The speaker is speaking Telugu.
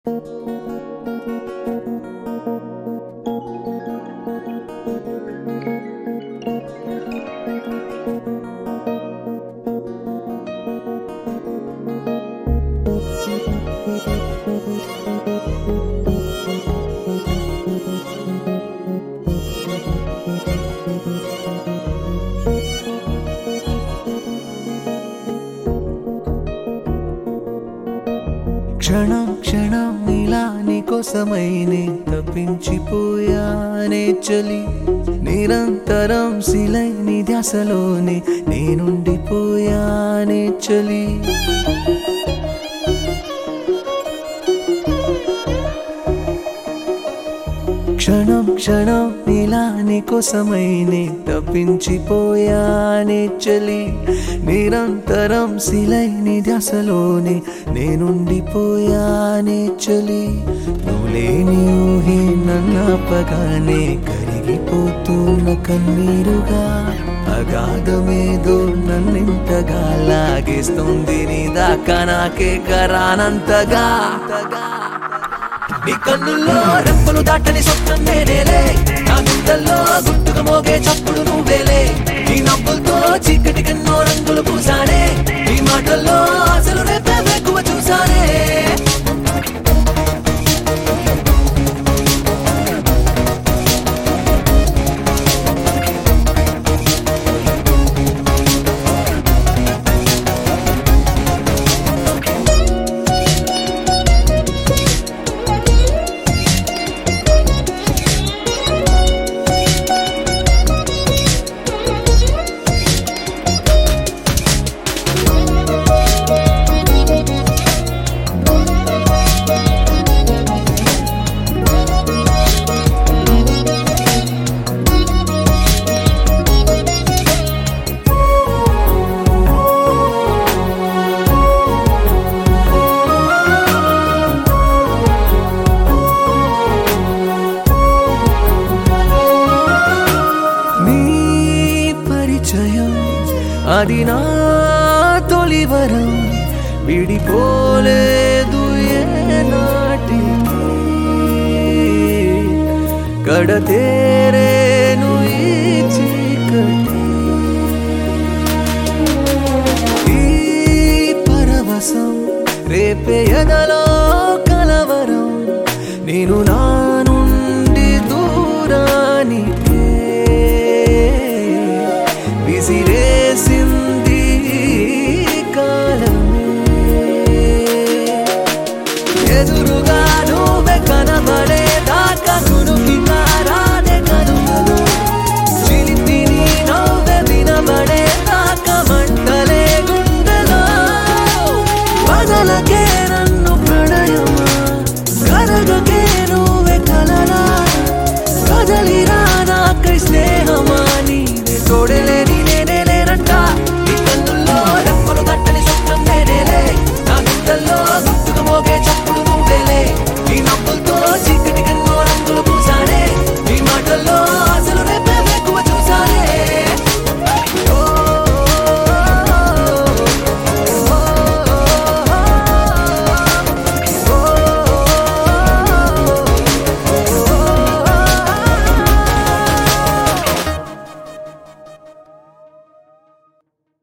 క్షణం క్షణం ఇలా నీకోసమైనే తప్పించిపోయానే చలి నిరంతరం శిలై నీ ధ్యాసలోనే నేనుండిపోయానే చలి క్షణం క్షణం ఇలా నీకోసమైనే తప్పించిపోయానే చలి నిరంతరం శిలై నీ ధ్యాసలోనే నేనుండిపోయానే చలి నువ్వు లేని ఊహే నన్నపగానే కరిగిపోతున్న కన్నీరుగా అగాధమేదో నన్నింతగా లాగేస్తుంది నీ దాకా నాకే కరానంతగా నీ కన్నుల్లో రెప్పలు దాటని స్వప్నం నేనేలే నా గుండెల్లో గుట్టుగా మోగే చప్పుడు నువ్వేలే నీ నవ్వులతో చీకటి కన్నో రంగులు పూసానే నీ మాటల్లో అసలు రేపే ఎక్కువ చూసానే నీ పరిచయం అది నా తొలి వరం విడిపోలేదు ఏనాటికి కడతేరేను ఈ చీకటి ఈ పరవశం రేపే ఎదలో కలవరం నేను నా నుండి దూరానికే విసిరేసింది కాలమే ఎదురుగా నువ్వే కనబడే దాకా కునుకి రాదే కనుమలు చిలిపిని నవ్వే వినబడే దాకా మంటలే గుండెలో వదలకే నన్ను ప్రణయమా కరగకే నువ్వే కలలా కదలిరా నాకై స్నేహమా నీవే తోడలేని నేనే లేనంట